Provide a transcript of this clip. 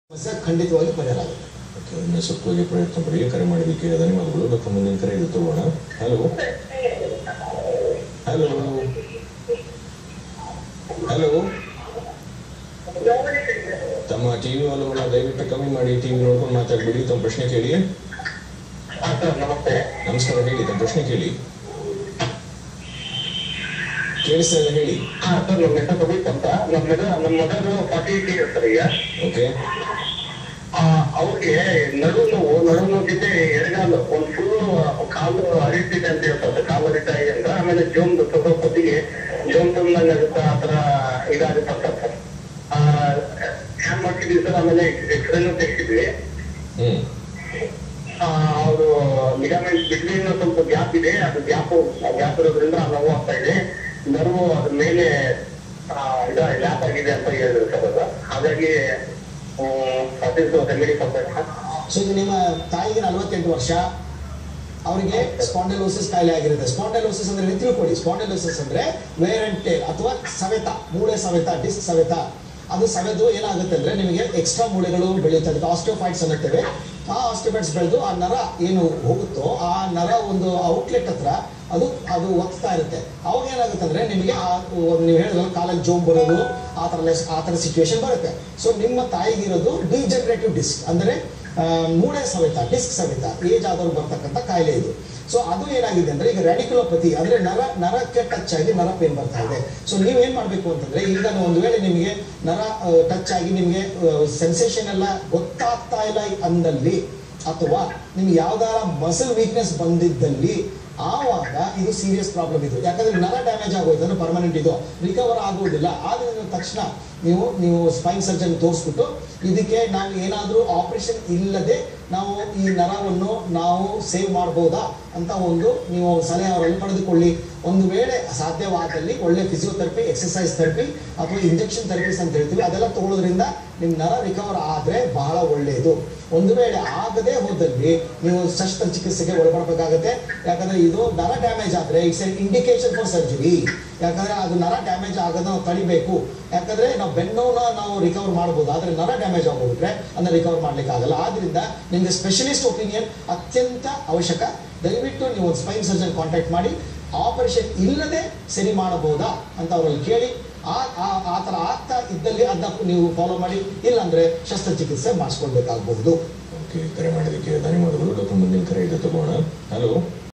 ಸಮಸ್ಯೆ ಖಂಡಿತವಾಗಿ ಪರಿಹಾರ ಆಗುತ್ತೆ ಓಕೆ ಇನ್ನು ಸತ್ವವಾಗಿ ಪ್ರಯತ್ನ ಪಡಿ ಕರೆ ಮಾಡಿದ್ದಕ್ಕೆ ಧನ್ಯವಾದಗಳು ಡಾಕ್ಟರ್ ಮುಂದಿನ ಕರೆ ಇದು ತಗೋಣ ಹಲೋ ಹಲೋ ಹಲೋ ತಮ್ಮ ಟಿವಿ ಒಲವನ್ನ ದಯವಿಟ್ಟು ಕಮ್ಮಿ ಮಾಡಿ ಟಿವಿ ನೋಡ್ಕೊಂಡು ಮಾತಾಡ್ಬಿಡಿ ತಮ್ಮ ಪ್ರಶ್ನೆ ಕೇಳಿ ಸರ್ ನಮಸ್ತೆ ನಮಸ್ಕಾರ ಹೇಳಿ ತಮ್ಮ ಪ್ರಶ್ನೆ ಕೇಳಿ ಕೇಳಿಸ್ತಾ ಇದೆ ಹೇಳಿ ಹಾ ಸರ್ ನಮ್ಮ ಹೆಸರು ಪ್ರದೀಪ್ ಅಂತ ನಮ್ಮ ಮಗ ನಮ್ಮ ಮಗನು ಫಾರ್ಟಿ ಏಟ್ ಇಯರ್ಸ್ ಸರ್ ಈಗ ಓಕೆ ಆ, ಅವ್ರಿಗೆ ನಡು ನೋವು ನಡು ನೋವು ಜೊತೆ ಎಡಗಾಲು ಒಂದು ಫುಲ್ ಕಾಲು ಅರಿತಿದೆ ಅಂತ ಹೇಳ್ತಾರೆ ಕಾಲು ಅರಿತಾ ಇದೆ ಅಂತ ಆಮೇಲೆ ಜೋಮ್ದು ಸ್ವಲ್ಪ ಹೊತ್ತಿಗೆ ಜೋಮ್ ತುಂಬ್ದಂಗೆ ಆಗುತ್ತೆ ಆ ತರ ಇದಾಗುತ್ತೆ ಅಂತ ಸರ್ ಸ್ಕ್ಯಾನ್ ಮಾಡ್ತಿದ್ವಿ ಸರ್ ಆಮೇಲೆ ಎಕ್ಸ್ರೇನು ತೆಗ್ಸಿದ್ವಿ ಹ್ಮ್ ಅವರು ಲಿಗಮೆಂಟ್ ಬಿಟ್ವೀನ್ ಸ್ವಲ್ಪ ಗ್ಯಾಪ್ ಇದೆ ಅದು ಗ್ಯಾಪ್ ಗ್ಯಾಪ್ ಇರೋದ್ರಿಂದ ಆ ನೋವು ಆಗ್ತಾ ಇದೆ ನರ್ವು ಅದ್ರ ಮೇಲೆ ಆ, ಇದ ಲ್ಯಾಪ್ ಆಗಿದೆ ಅಂತ ಹೇಳಿದ್ರು ಸರ್ ಅದು ಹಾಗಾಗಿ ರೆಮಿಡಿ ಕೊಡ್ಬೇಕು ಸೊ ಈಗ ನಿಮ್ಮ ತಾಯಿಗೆ ನಲವತ್ತೆಂಟು ವರ್ಷ ಅವರಿಗೆ ಸ್ಪಾಂಡಲೋಸಿಸ್ ಕಾಯಿಲೆ ಆಗಿರುತ್ತೆ ಸ್ಪಾಂಡಲೋಸಿಸ್ ಅಂದ್ರೆ ನೀವು ತಿಳ್ಕೊಳ್ಳಿ ಸ್ಪಾಂಡಲೋಸಿಸ್ ಅಂದ್ರೆ ವೇರ್ ಅಂಡ್ ಟೇಲ್ ಅಥವಾ ಸವೆತ ಮೂಳೆ ಸವೆತ ಡಿಸ್ಕ್ ಸವೆತ ಅದು ಸವೆದು ಏನಾಗುತ್ತೆ ಅಂದ್ರೆ ನಿಮಗೆ ಎಕ್ಸ್ಟ್ರಾ ಮೂಳೆಗಳು ಬೆಳೆಯುತ್ತೆ ಅದಕ್ಕೆ ಆಸ್ಟಿಯೋಫೈಟ್ಸ್ ಅನ್ನುತ್ತೇವೆ ಆ ಆಸ್ಟಿಯೋಫೈಟ್ಸ್ ಬೆಳೆದು ಆ ನರ ಏನು ಹೋಗುತ್ತೋ ಆ ನರ ಒಂದು ಔಟ್ಲೆಟ್ ಹತ್ರ ಅದು ಅದು ಒತ್ತಾ ಇರುತ್ತೆ ಅವಾಗ ಏನಾಗುತ್ತೆ ಅಂದ್ರೆ ನಿಮಗೆ ಆ ಒಂದು ನೀವು ಹೇಳಿದ್ರಲ್ಲ ಕಾಲಲ್ಲಿ ಜೋಮ್ ಬರೋದು ಆ ಥರ ಲೆಸ್- ಆ ಥರ ಸಿಚುವೇಶನ್ ಬರುತ್ತೆ ಸೊ ನಿಮ್ಮ ತಾಯಿಗಿರೋದು ಡಿಜನರೇಟಿವ್ ಡಿಸ್ಕ್ ಅಂದ್ರೆ ಆ, ಮೂಳೆ ಸವೆತ ಡಿಸ್ಕ್ ಸವೆತ ಏಜ್ ಆದವ್ರು ಬರ್ತಕ್ಕಂಥ ಕಾಯಿಲೆ ಇದು ಸೊ ಅದು ಏನಾಗಿದೆ ಅಂದ್ರೆ ಈಗ ರ್ಯಾಡಿಕ್ಯುಲೋಪತಿ ಅಂದ್ರೆ ನರ ನರಕ್ಕೆ ಟಚ್ ಆಗಿ ನರ ಪೇನ್ ಬರ್ತಾ ಇದೆ ಸೊ ನೀವೇನ್ ಮಾಡ್ಬೇಕು ಅಂತಂದ್ರೆ ಈಗ ನಾನು ಒಂದು ವೇಳೆ ನಿಮಗೆ ನರ ಟಚ್ ಆಗಿ ನಿಮಗೆ ಸೆನ್ಸೇಷನ್ ಎಲ್ಲ ಗೊತ್ತಾಗ್ತಾ ಇಲ್ಲ ಅಂದಲ್ಲಿ ಅಥವಾ ನಿಮ್ಗೆ ಯಾವ್ದಾರ ಮಸಲ್ ವೀಕ್ನೆಸ್ ಬಂದಿದ್ದಲ್ಲಿ ಆವಾಗ ಇದು ಸೀರಿಯಸ್ ಪ್ರಾಬ್ಲಮ್ ಇದು ಯಾಕಂದ್ರೆ ನರ ಡ್ಯಾಮೇಜ್ ಆಗೋಯ್ತು ಅಂದ್ರೆ ಪರ್ಮನೆಂಟ್ ಇದು ರಿಕವರ್ ಆಗೋದಿಲ್ಲ ಆದ್ರೆ ತಕ್ಷಣ ನೀವು ನೀವು ಸ್ಪೈನ್ ಸರ್ಜನ್ ತೋರಿಸ್ಬಿಟ್ಟು ಇದಕ್ಕೆ ನಾವು ಏನಾದರೂ ಆಪರೇಷನ್ ಇಲ್ಲದೆ ನಾವು ಈ ನರವನ್ನು ನಾವು ಸೇವ್ ಮಾಡ್ಬೋದಾ ಅಂತ ಒಂದು ನೀವು ಸಲಹೆ ಅವರಲ್ಲಿ ಪಡೆದುಕೊಳ್ಳಿ ಒಂದು ವೇಳೆ ಸಾಧ್ಯವಾದಲ್ಲಿ ಒಳ್ಳೆ ಫಿಸಿಯೋಥೆರಪಿ ಎಕ್ಸಸೈಸ್ ಥೆರಪಿ ಅಥವಾ ಇಂಜೆಕ್ಷನ್ ಥೆರಪೀಸ್ ಅಂತ ಹೇಳ್ತೀವಿ ಅದೆಲ್ಲ ತಗೊಳ್ಳೋದ್ರಿಂದ ನಿಮ್ಮ ನರ ರಿಕವರ್ ಆದರೆ ಬಹಳ ಒಳ್ಳೆಯದು ಒಂದು ವೇಳೆ ಆಗದೆ ಹೋದಲ್ಲಿ ನೀವು ಶಸ್ತ್ರಚಿಕಿತ್ಸೆಗೆ ಒಳಪಡಬೇಕಾಗತ್ತೆ ಯಾಕಂದ್ರೆ ಇದು ನರ ಡ್ಯಾಮೇಜ್ ಆದ್ರೆ it's an indication for surgery ಯಾಕಂದ್ರೆ ಅದು ನರ ಡ್ಯಾಮೇಜ್ ಆಗೋದನ್ನ ನಾವು ತಡಿಬೇಕು ಯಾಕಂದ್ರೆ ನಾವು ಬೆನ್ನೋನ ನಾವು ರಿಕವರ್ ಮಾಡ್ಬೋದು ಆದ್ರೆ ನರ ಡ್ಯಾಮೇಜ್ ಆಗೋಗ್ಬಿಟ್ರೆ ಅದನ್ನ ರಿಕವರ್ ಮಾಡ್ಲಿಕ್ಕೆ ಆಗಲ್ಲ ಆದ್ರಿಂದ ನಿಮ್ಗೆ ಸ್ಪೆಷಲಿಸ್ಟ್ ಒಪಿನಿಯನ್ ಅತ್ಯಂತ ಅವಶ್ಯಕ ದಯವಿಟ್ಟು ನೀವು ಒಂದು ಸ್ಪೈನ್ ಸರ್ಜನ್ ಕಾಂಟ್ಯಾಕ್ಟ್ ಮಾಡಿ ಆಪರೇಷನ್ ಇಲ್ಲದೆ ಸರಿ ಮಾಡಬಹುದಾ ಅಂತ ಅವರಲ್ಲಿ ಕೇಳಿ ಆ ಆ- ಆ ಥರ ಆಗ್ತಾ ಇದ್ದಲ್ಲಿ ಅದನ್ನ ನೀವು ಫಾಲೋ ಮಾಡಿ ಇಲ್ಲಾಂದ್ರೆ ಶಸ್ತ್ರಚಿಕಿತ್ಸೆ ಮಾಡಿಸ್ಕೊಳ್ಬೇಕಾಗಬಹುದು ಓಕೆ ಕರೆ ಮಾಡಿದ್ದಕ್ಕೆ ಧನ್ಯವಾದಗಳು ಡಾಕ್ಟರ್ ಮುಂದಿನ ಕರೆ ಇದು ತಗೋಣ ಹಲೋ